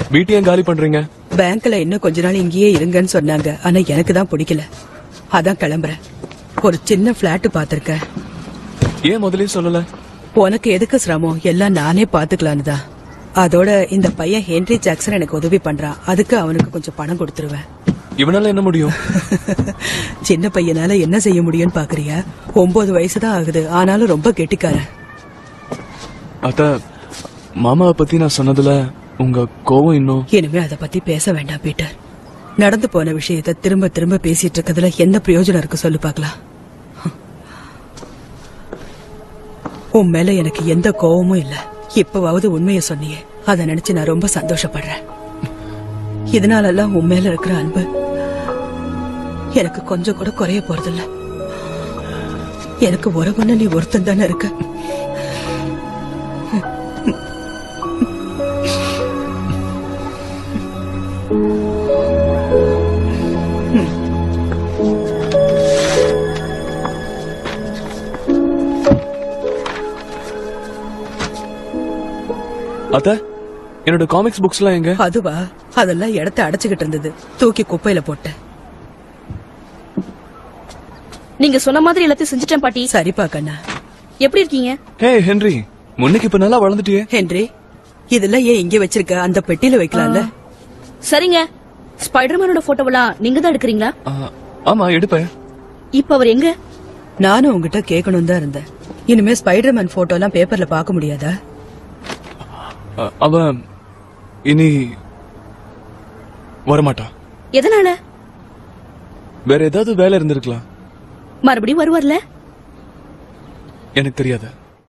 வீட்டையும் காலி பண்றீங்க பேங்க்ல இன்னும் கொஞ்ச நாள் இங்கேயே இருங்கன்னு சொன்னாங்க ஆனா எனக்கு தான் பிடிக்கல அதான் கிளம்புறேன் ஒரு சின்ன பிளாட் பாத்திருக்கேன் ஏன் முதல்லயே சொல்லல உனக்கு எதுக்கு சிரமம் எல்லாம் நானே பாத்துக்கலான்னு தான் அதோட இந்த பையன் ஹென்ரி ஜாக்சன் எனக்கு உதவி பண்றான் அதுக்கு அவனுக்கு கொஞ்சம் பணம் கொடுத்துருவேன் இவனால என்ன முடியும் சின்ன பையனால என்ன செய்ய முடியும்னு பாக்குறியா ஒன்பது வயசு தான் ஆகுது ஆனாலும் ரொம்ப கெட்டிக்காரன் அத்த மாமாவை பத்தி நான் சொன்னதுல உங்க கோவம் இன்னும் இனிமே அதை பத்தி பேச வேண்டாம் பீட்டர் நடந்து போன விஷயத்த திரும்ப திரும்ப பேசிட்டு இருக்கிறதுல என்ன பிரயோஜனம் இருக்கு சொல்லு பார்க்கலாம் உன் மேல எனக்கு எந்த கோவமும் இல்ல இப்பவாவது உண்மையை சொன்னியே அதை நினைச்சு நான் ரொம்ப சந்தோஷப்படுறேன் இதனாலெல்லாம் உன் மேல இருக்கிற அன்பு எனக்கு கொஞ்சம் கூட குறைய போறதில்ல எனக்கு உறவுன்னு நீ ஒருத்தன் தானே இருக்க அத்த என்னோட காமிக்ஸ் புக்ஸ்லாம் எங்க அதுவா அதெல்லாம் இடத்த அடைச்சுக்கிட்டு இருந்தது தூக்கி குப்பையில போட்டேன் நீங்க சொன்ன மாதிரி எல்லாத்தையும் செஞ்சுட்டேன் பாட்டி சரிப்பா கண்ணா எப்படி இருக்கீங்க ஹே ஹென்றி முன்னைக்கு இப்ப நல்லா வளர்ந்துட்டியே ஹென்றி இதெல்லாம் ஏன் இங்க வச்சிருக்க அந்த பெட்டியில வைக்கலாம்ல சரிங்க ஸ்பைடர்மேனோட போட்டோவெல்லாம் நீங்க தான் எடுக்கிறீங்களா ஆ, ஆமா எடுப்பேன் இப்ப அவர் எங்க நானும் உங்ககிட்ட கேட்கணும் தான் இருந்தேன் இனிமே ஸ்பைடர்மேன் போட்டோ எல்லாம் பேப்பர்ல பார்க்க முடியாதா அ, அவ இனி வரமாட்டா எதனால வேற ஏதாவது வேலை இருந்திருக்கலாம் மறுபடியும் வருவார்ல எனக்கு தெரியாது